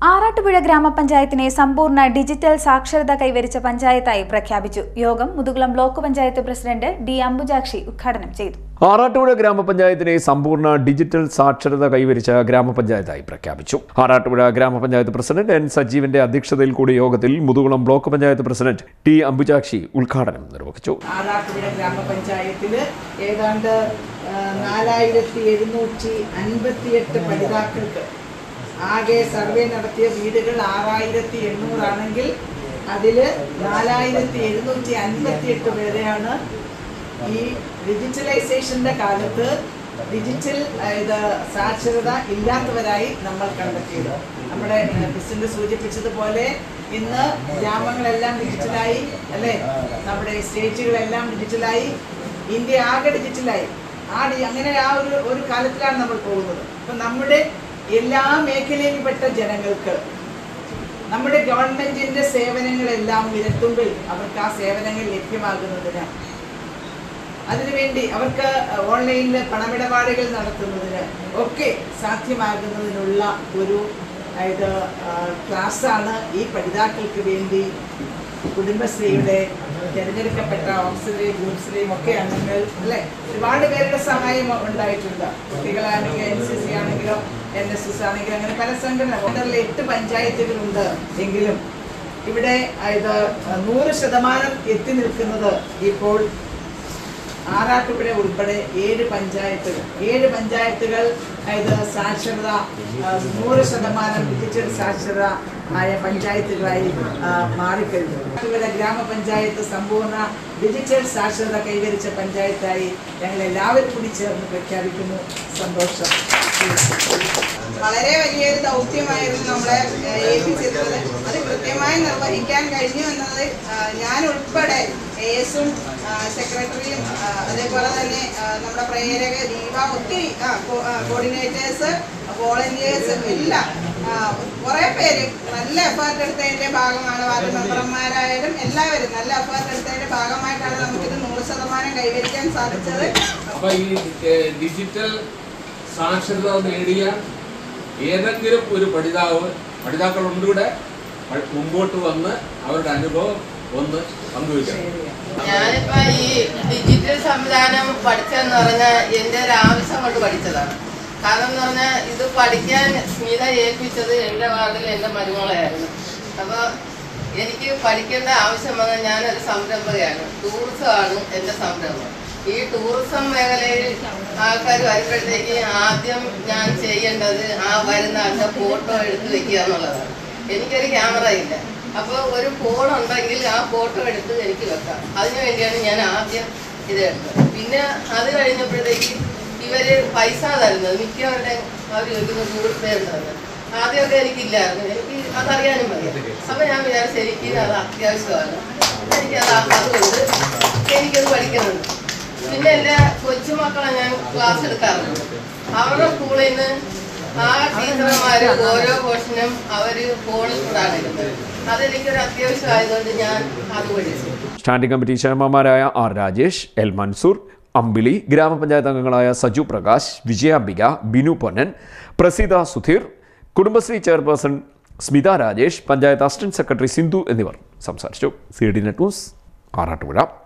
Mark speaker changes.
Speaker 1: ആറാട്ടുപുഴ ഗ്രാമപഞ്ചായത്തിനെ സമ്പൂർണ്ണ ഡിജിറ്റൽ സാക്ഷരത കൈവരിച്ച പഞ്ചായത്തായി പ്രഖ്യാപിച്ചു യോഗം Muthukulam block panchayat president D Ambujakshi ഉദ്ഘാടനം ചെയ്തു
Speaker 2: ആറാട്ടുപുഴ ഗ്രാമപഞ്ചായത്തിനെ സമ്പൂർണ്ണ ഡിജിറ്റൽ സാക്ഷരത കൈവരിച്ച ഗ്രാമപഞ്ചായത്തായി പ്രഖ്യാപിച്ചു ആറാട്ടുപുഴ ഗ്രാമപഞ്ചായത്ത് പ്രസിഡന്റ് എൻ സജീവിന്റെ അധ്യക്ഷതയിൽ കൂടിയ യോഗത്തിൽ Muthukulam block panchayat president T Ambujakshi ഉദ്ഘാടനം നിർവഹിച്ചു
Speaker 3: ആറാട്ടുപുഴ ഗ്രാമപഞ്ചായത്തിൽ ഏതാണ്ട് നാലായിരത്തി എഴുന്നൂറ്റി അൻപത്തിയെട്ട് പഠിതാക്കൾക്ക് ആകെ സർവേ നടത്തിയ വീടുകൾ ആറായിരത്തി എണ്ണൂറാണെങ്കിൽ അതിൽ നാലായിരത്തി എഴുന്നൂറ്റി അൻപത്തിയെട്ട് പേരെയാണ് ഈ ഡിജിറ്റലൈസേഷൻ്റെ കാലത്ത് ഡിജിറ്റൽ ആ, ഇത് സാക്ഷരത ഇല്ലാത്തവരായി നമ്മൾ കണ്ടെത്തിയത് നമ്മുടെ പ്രസിഡന്റ് സൂചിപ്പിച്ചതുപോലെ ഇന്ന് ഗ്രാമങ്ങളെല്ലാം ഡിജിറ്റലായി അല്ലേ നമ്മുടെ സ്റ്റേറ്റുകളെല്ലാം ഡിജിറ്റലായി ഇന്ത്യ ആകെ ഡിജിറ്റലായി ആ ഡി- അങ്ങനെ ആ ഒരു ഒരു കാലത്തിലാണ് നമ്മൾ പോകുന്നത് അപ്പം നമ്മുടെ എല്ലാ മേഖലയിൽപ്പെട്ട ജനങ്ങൾക്ക് നമ്മുടെ ഗവൺമെന്റിന്റെ സേവനങ്ങളെല്ലാം വിരത്തുമ്പിൽ അവർക്ക് ആ സേവനങ്ങൾ ലഭ്യമാകുന്നതിന് അതിനുവേണ്ടി അവർക്ക് ഓൺലൈനിൽ പണമിടപാടുകൾ നടത്തുന്നതിന് ഒക്കെ സാധ്യമാകുന്നതിനുള്ള ഒരു ഇത് ക്ലാസ്സാണ് ഈ പഠിതാക്കൾക്ക് വേണ്ടി കുടുംബശ്രീയുടെ തിരഞ്ഞെടുക്കപ്പെട്ട ഓക്സിലറി ഗ്രൂപ്പ്സിലെയും ഒക്കെ അംഗങ്ങൾ അല്ലെ ഒരുപാട് പേരുടെ സഹായം ഉണ്ടായിട്ടുണ്ട് കുട്ടികളാണെങ്കിൽ എൻ സി സി ആണെങ്കിലോ എൻ എസ് എസ് ആണെങ്കിലും അങ്ങനെ പല സംഘടന ഒന്നറിൽ എട്ട് പഞ്ചായത്തുകളുണ്ട് എങ്കിലും ഇവിടെ ഇത് നൂറ് ശതമാനം എത്തി നിൽക്കുന്നത് ഇപ്പോൾ ആറാട്ടുപുഴ ഉൾപ്പെടെ ഏഴ് പഞ്ചായത്തുകൾ ഏഴ് പഞ്ചായത്തുകൾ ഇത് സാക്ഷരത ആ, നൂറ് ശതമാനം ഡിജിറ്റൽ സാക്ഷരത ആയ പഞ്ചായത്തുകളായി ആ, മാറിക്കഴിഞ്ഞു ആറാട്ടുപുഴ ഗ്രാമപഞ്ചായത്ത് സമ്പൂർണ്ണ ഡിജിറ്റൽ സാക്ഷരത കൈവരിച്ച പഞ്ചായത്തായി ഞങ്ങൾ എല്ലാവരും കൂടി ചേർന്ന് പ്രഖ്യാപിക്കുന്നു സന്തോഷം
Speaker 4: വളരെ വലിയൊരു ദൗത്യമായിരുന്നു നമ്മളെ ഏഹ്, ഏൽപ്പിച്ചിരുന്നത് അത് കൃത്യമായി നിർവഹിക്കാൻ കഴിഞ്ഞു എന്നത് ആഹ്, ഞാൻ ഉൾപ്പെടെ എസും സെക്രട്ടറിയും ആഹ്, അതേപോലെ തന്നെ ആഹ്, നമ്മുടെ പ്രേരക ദീപ ഒത്തിരി കോർഡിനേറ്റേഴ്സ് വോളണ്ടിയേഴ്സ് എല്ലാം ആഹ്, കുറേ പേര് നല്ല എഫേർട്ട് എടുത്തതിന്റെ ഭാഗമാണ് വാർഡ് മെമ്പർമാരായാലും എല്ലാവരും നല്ല എഫേർട്ട് എടുത്തതിന്റെ ഭാഗമായിട്ടാണ് നമുക്കിത് നൂറ് ശതമാനം കൈവരിക്കാൻ സാധിച്ചത്
Speaker 5: അപ്പൊ ഈ ഏഹ്, ഡിജിറ്റൽ സാക്ഷരത നേടിയ ഏതെങ്കിലും ഒരു പഠിതാവ് പഠിതാക്കളുണ്ട് ഇവിടെ പ- മുമ്പോട്ട് വന്ന് അവരുടെ അനുഭവം ഒന്ന് പങ്കുവയ്ക്കണം
Speaker 6: ഞാനിപ്പോ ഈ ഡിജിറ്റൽ സംവിധാനം പഠിച്ചെന്ന് പറഞ്ഞാൽ എൻ്റെ ഒരു ആവശ്യം കൊണ്ട് പഠിച്ചതാണ് കാരണം എന്ന് പറഞ്ഞാൽ ഇത് പഠിക്കാൻ സ്മിത ഏൽപ്പിച്ചത് എൻ്റെ വാർഡിൽ എൻ്റെ മരുമകളായിരുന്നു അപ്പോൾ എനിക്ക് പഠിക്കേണ്ട ആവശ്യം വന്നാൽ ഞാനൊരു സംരംഭകയാണ് ടൂറിസമാണ് എൻ്റെ സംരംഭം ഈ ടൂറിസം മേഖലയിൽ ആൾക്കാർ വരുമ്പോഴത്തേക്ക് ആദ്യം ഞാൻ ചെയ്യേണ്ടത് ആ വരുന്ന ആളുടെ ഫോട്ടോ എടുത്ത് വെക്കുക എന്നുള്ളതാണ് എനിക്കൊരു ക്യാമറ ഇല്ല അപ്പോൾ ഒരു ഫോൺ ഉണ്ടെങ്കിൽ ആ ഫോട്ടോ എടുത്ത് എനിക്ക് വെക്കാം അതിനു വേണ്ടിയാണ് ഞാൻ ആദ്യം ഇത് എടുത്തത് പിന്നെ അത് കഴിഞ്ഞപ്പോഴത്തേക്ക് ഇവര് പൈസ തരുന്നത് മിക്കവരുടെ അവർ ചോദിക്കുന്നത് ഗൂഗിൾ പേ ഉണ്ടെന്ന് ആദ്യമൊക്കെ എനിക്കില്ലായിരുന്നു എനിക്ക് അതറിയാനും മതി അപ്പൊ ഞാൻ വിചാരിച്ചു എനിക്ക് അത് അത്യാവശ്യമാണ് എനിക്കത് അതുകൊണ്ട് എനിക്കത് പഠിക്കുന്നുണ്ട് പിന്നെ എൻ്റെ കൊച്ചുമക്കളെ ഞാൻ ക്ലാസ് എടുക്കാറുണ്ട് അവരുടെ സ്കൂളിൽ നിന്ന് ആ ടീച്ചർമാര് ഓരോ പോർഷനും അവര് ഫോണിൽ കൂടാണ് എടുക്കുന്നത് അതെനിക്കൊരു അത്യാവശ്യമായതുകൊണ്ട് ഞാൻ അത് പഠിച്ചു
Speaker 2: സ്റ്റാൻഡിംഗ് കമ്മിറ്റി ചെയർമാൻമാരായ ആർ രാജേഷ് എൽ മൻസൂർ അമ്പിളി ഗ്രാമപഞ്ചായത്ത് അംഗങ്ങളായ Saju Prakash Vijayambika Binu Ponnan Praseetha Sudheer Kudumbashree chairperson Smitha Rajesh panchayat assistant secretary Sindhu എന്നിവർ സംസാരിച്ചു C D net news Arattupuzha